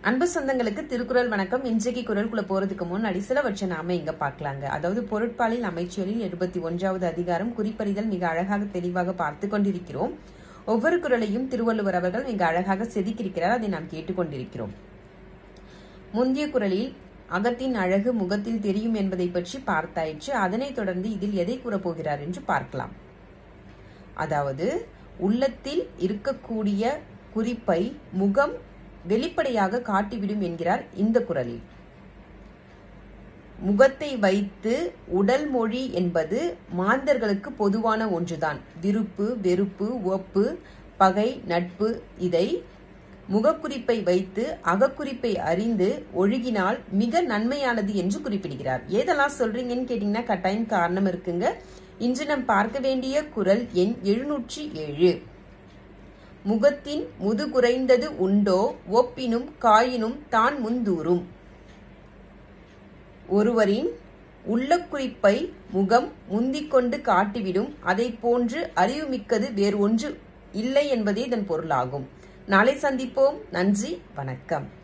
அன்பு சொந்தங்களுக்கு திருக்குறள் வணக்கம் இன்றைக்கு குரல்குள்ள போறதுக்கு முன்னாடி சிலவற்றை நாம இங்க பார்க்கலாங்க அதாவது பொருட்பாலில் அமைச்சரில் எழுபத்தி ஒன்றாவது அதிகாரம் குறிப்பறிதல் மிக அழகாக தெளிவாக பார்த்து கொண்டிருக்கிறோம் ஒவ்வொரு குரலையும் திருவள்ளுவர் அவர்கள் மிக அழகாக செதுக்கியிருக்கிறார் அதை நாம் கேட்டுக்கொண்டிருக்கிறோம் முந்தைய குரலில் அகத்தின் அழகு முகத்தில் தெரியும் என்பதை பற்றி பார்த்தாயிற்று அதனைத் தொடர்ந்து இதில் எதை கூறப்போகிறார் என்று பார்க்கலாம் அதாவது உள்ளத்தில் இருக்கக்கூடிய குறிப்பை முகம் வெளிப்படையாக காட்டிவிடும் என்கிறார் இந்த குரலில் முகத்தை வைத்து உடல் மொழி என்பது மாந்தர்களுக்கு பொதுவான ஒன்றுதான் விருப்பு வெறுப்பு ஒப்பு பகை நட்பு இதை முகக்குறிப்பை வைத்து அகக்குறிப்பை அறிந்து ஒழுகினால் மிக நன்மையானது என்று குறிப்பிடுகிறார் ஏதெல்லாம் சொல்றீங்கன்னு கேட்டீங்கன்னா கட்டாயம் காரணம் இருக்குங்க இன்று நாம் பார்க்க வேண்டிய குரல் எண் எழுநூற்றி ஏழு முகத்தின் முதுகுறைந்தது உண்டோ ஒப்பினும் காயினும் தான் முந்தூரும் ஒருவரின் உள்ள குறிப்பை முகம் முந்திக்கொண்டு காட்டிவிடும் அதை போன்று அறிவுமிக்கது வேறு ஒன்று இல்லை என்பதே இதன் பொருளாகும் நாளை சந்திப்போம் நன்றி வணக்கம்